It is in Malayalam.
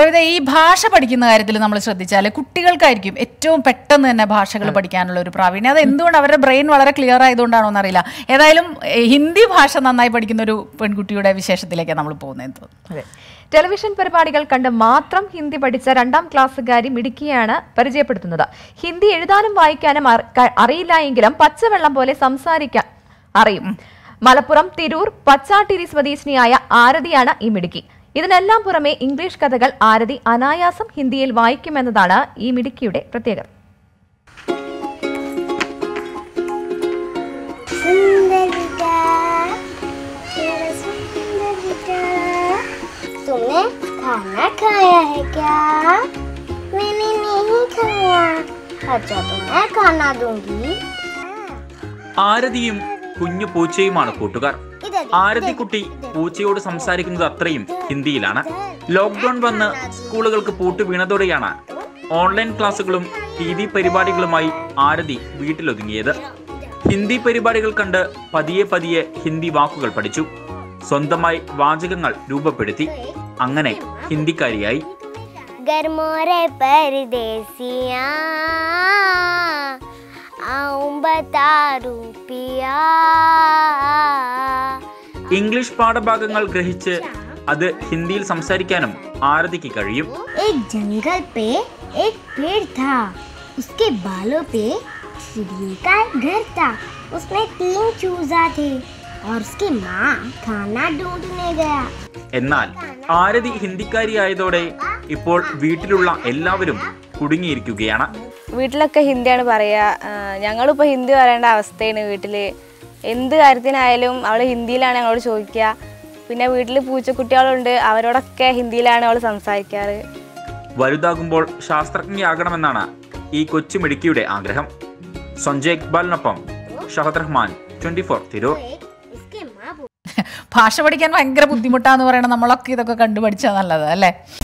പ്രവിത ഈ ഭാഷ പഠിക്കുന്ന കാര്യത്തിൽ നമ്മൾ ശ്രദ്ധിച്ചാൽ കുട്ടികൾക്കായിരിക്കും ഏറ്റവും പെട്ടെന്ന് തന്നെ ഭാഷകൾ പഠിക്കാനുള്ള ഒരു പ്രാവീണ്യം അത് എന്തുകൊണ്ട് അവരുടെ ബ്രെയിൻ വളരെ ക്ലിയർ ആയതുകൊണ്ടാണോ എന്നറിയില്ല ഏതായാലും ഏഹ്, ഹിന്ദി ഭാഷ നന്നായി പഠിക്കുന്ന ഒരു പെൺകുട്ടിയുടെ വിശേഷത്തിലേക്കാണ് നമ്മൾ പോകുന്നത് തോന്നുന്നു അതെ ടെലിവിഷൻ പരിപാടികൾ കണ്ട് മാത്രം ഹിന്ദി പഠിച്ച രണ്ടാം ക്ലാസ്സുകാരി മിടുക്കിയാണ് പരിചയപ്പെടുത്തുന്നത് ഹിന്ദി എഴുതാനും വായിക്കാനും അറി- ക- അറിയില്ല എങ്കിലും പച്ചവെള്ളം പോലെ സംസാരിക്കാൻ അറിയും മലപ്പുറം തിരൂർ പച്ചാട്ടിരി സ്വദേശിനിയായ ആരതിയാണ് ഈ മിടുക്കി ഇതിനെല്ലാം പുറമെ ഇംഗ്ലീഷ് കഥകൾ ആരതി അനായാസം ഹിന്ദിയിൽ വായിക്കുമെന്നതാണ് ഈ മിടുക്കിയുടെ പ്രത്യേകത सुंदर बेटा मेरा सुंदर बेटा तुमने खाना खाया है क्या मैंने नहीं खाया अच्छा तो मैं खाना दूंगी ആരതിയും കുഞ്ഞു പൂച്ചയുമാണ് കൂട്ടുകാർ इधर ആരതിക്കുട്ടി പൂച്ചയോട് സംസാരിക്കുന്നത് അത്രയും ഹിന്ദിയിലാണ് ലോക്ക്ഡൌൺ വന്ന് സ്കൂളുകൾക്ക് പൂട്ട് വീണതോടെയാണ് ഓൺലൈൻ ക്ലാസുകളും ടി വി പരിപാടികളുമായി ആരതി വീട്ടിലൊതുങ്ങിയത് ഹിന്ദി പരിപാടികൾ കണ്ട് പതിയെ പതിയെ ഹിന്ദി വാക്കുകൾ പഠിച്ചു സ്വന്തമായി വാചകങ്ങൾ രൂപപ്പെടുത്തി അങ്ങനെ ഹിന്ദിക്കാരിയായി गरमोरे परदेसिया आऊं बता रूपिया ഇംഗ്ലീഷ് പാഠഭാഗങ്ങൾ ഗ്രഹിച്ച് അത് ഹിന്ദിയിൽ സംസാരിക്കാനും ആരതിക്ക് കഴിയും एक जंगल पे एक पेड़ था उसके बालों पे चिड़िए का घर था उसमें तीन चूजा थे और उसकी माँ खाना ढूंढने गया എന്നാൽ ആരതി ഹിന്ദിക്കാരിയായതോടെ ഇപ്പോൾ വീട്ടിലുള്ള എല്ലാവരും കുടുങ്ങിയിരിക്കുകയാണ് വീട്ടിലൊക്കെ ഹിന്ദിയാണ് പറയുക ഞങ്ങളിപ്പോൾ ഹിന്ദി പറയേണ്ട അവസ്ഥയാണ് വീട്ടിൽ എന്ത് കാര്യത്തിനായാലും അവൾ ഹിന്ദിയിലാണ് ഞങ്ങളോട് ചോദിക്കുക പിന്നെ വീട്ടിൽ പൂച്ചക്കുട്ടികളുണ്ട് അവരോടൊക്കെ ഹിന്ദിയിലാണ് അവൾ സംസാരിക്കാറ് വലുതാകുമ്പോൾ ശാസ്ത്രജ്ഞയാകണമെന്നാണ് ഈ കൊച്ചുമിടുക്കിയുടെ ആഗ്രഹം സഞ്ജയ് ഇക്ബാലിനൊപ്പം ഷഹദ് റഹ്മാൻ ട്വന്റി ഫോർ തിരൂർ उसके माँ ഭാഷ പഠിക്കാൻ ഭയങ്കര ബുദ്ധിമുട്ടാന്ന് പറയണ നമ്മളൊക്കെ ഇതൊക്കെ കണ്ടുപഠിച്ചാൽ നല്ലത് അല്ലേ